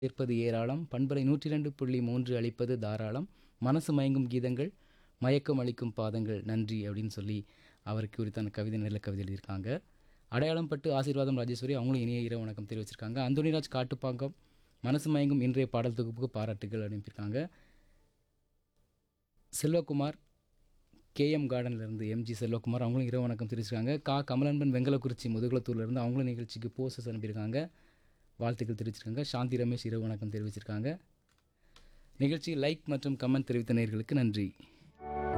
இருப்பது ஏராளம் பண்பலை நூற்றி ரெண்டு புள்ளி மூன்று அளிப்பது தாராளம் மனசு மயங்கும் கீதங்கள் மயக்கம் அளிக்கும் பாதங்கள் நன்றி அப்படின்னு சொல்லி அவருக்கு குறித்தான கவிதை நல்ல கவிதை எழுதியிருக்காங்க அடையாளம் பட்டு ஆசீர்வாதம் ராஜேஸ்வரி அவங்களும் இனிய இரவு வணக்கம் தெரிவிச்சிருக்காங்க அந்தோனிராஜ் காட்டுப்பாக்கம் மனசு மயங்கும் இன்றைய பாடல் தொகுப்புக்கு பாராட்டுகள் அனுப்பியிருக்காங்க செல்வகுமார் கேஎம் கார்டன்லேருந்து எம்ஜி செல்வகுமார் அவங்களும் இரவு வணக்கம் தெரிவிச்சிருக்காங்க கா கமலன்பன் வெங்கலக்குறிச்சி முதுகுளத்தூர்லேருந்து அவங்களும் நிகழ்ச்சிக்கு போஸ்டர்ஸ் அனுப்பியிருக்காங்க வாழ்த்துக்கள் தெரிவிச்சிருக்காங்க சாந்தி ரமேஷ் இரவு வணக்கம் தெரிவிச்சிருக்காங்க நிகழ்ச்சி லைக் மற்றும் கமெண்ட் தெரிவித்த நேயர்களுக்கு நன்றி